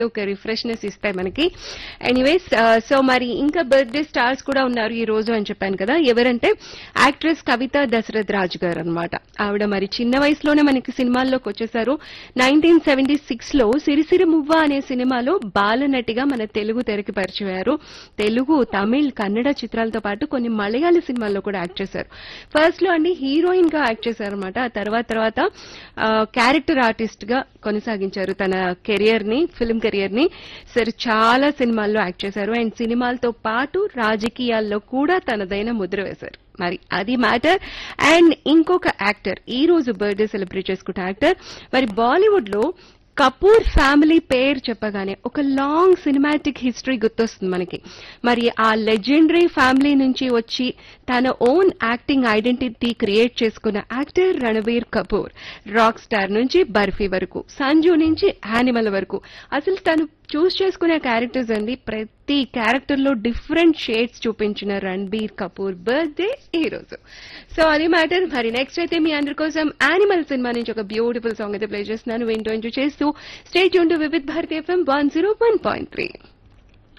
ఒక రిఫ్రెష్నెస్ ఇస్తాయి మనకి ఎనీవేస్ సో మరి ఇంకా బర్త్డే స్టార్స్ కూడా ఉన్నారు ఈ రోజు అని చెప్పాను కదా ఎవరంటే యాక్ట్రెస్ కవిత దశరథ్ రాజు గారు అనమాట ఆవిడ మరి చిన్న వయసులోనే మనకి సినిమాల్లోకి వచ్చేసారు నైన్టీన్ సెవెంటీ సిక్స్ లో సిరిసిరి మువ్వ అనే సినిమాలో బాలనటిగా మన తెలుగు తెరకి పరిచయారు తెలుగు తమిళ్ కన్నడ చిత్రాలతో పాటు కొన్ని మలయాళ సినిమాల్లో కూడా యాక్ట్ చేశారు ఫస్ట్ లో అండి హీరోయిన్ గా యాక్ట్ చేశారు అనమాట ఆ తర్వాత తర్వాత క్యారెక్టర్ ఆర్టిస్ట్ గా కొనసాగించారు తన కెరియర్ ని ఫిల్మ్ కెరియర్ ని సరే చాలా సినిమాల్లో యాక్ట్ చేశారు అండ్ సినిమాలతో పాటు రాజకీయాల్లో కూడా తనదైన ముద్ర వేశారు మరి అది మ్యాటర్ అండ్ ఇంకొక యాక్టర్ ఈ రోజు బర్త్డే సెలబ్రేట్ చేసుకుంటే యాక్టర్ మరి బాలీవుడ్ లో కపూర్ ఫ్యామిలీ పేరు చెప్పగానే ఒక లాంగ్ సినిమాటిక్ హిస్టరీ గుర్తొస్తుంది మనకి మరి ఆ లెజెండరీ ఫ్యామిలీ నుంచి వచ్చి తన ఓన్ యాక్టింగ్ ఐడెంటిటీ క్రియేట్ చేసుకున్న actor Ranbir Kapoor Rockstar నుంచి బర్ఫీ వరకు సంజు నుంచి యానిమల్ వరకు అసలు తను చూస్ చేసుకునే క్యారెక్టర్స్ అండి ప్రతి క్యారెక్టర్ లో డిఫరెంట్ షేడ్స్ చూపించిన రణబీర్ కపూర్ బర్త్డే ఈ రోజు సో అది మ్యాటర్ మరి నెక్స్ట్ అయితే మీ అందరి కోసం యానిమల్ సినిమా నుంచి ఒక బ్యూటిఫుల్ సాంగ్ అయితే ప్లే చేస్తున్నాను వింటూ ఎంజాయ్ చేస్తూ స్టేట్ యూన్ to Vividh Bharati FM one zero one point three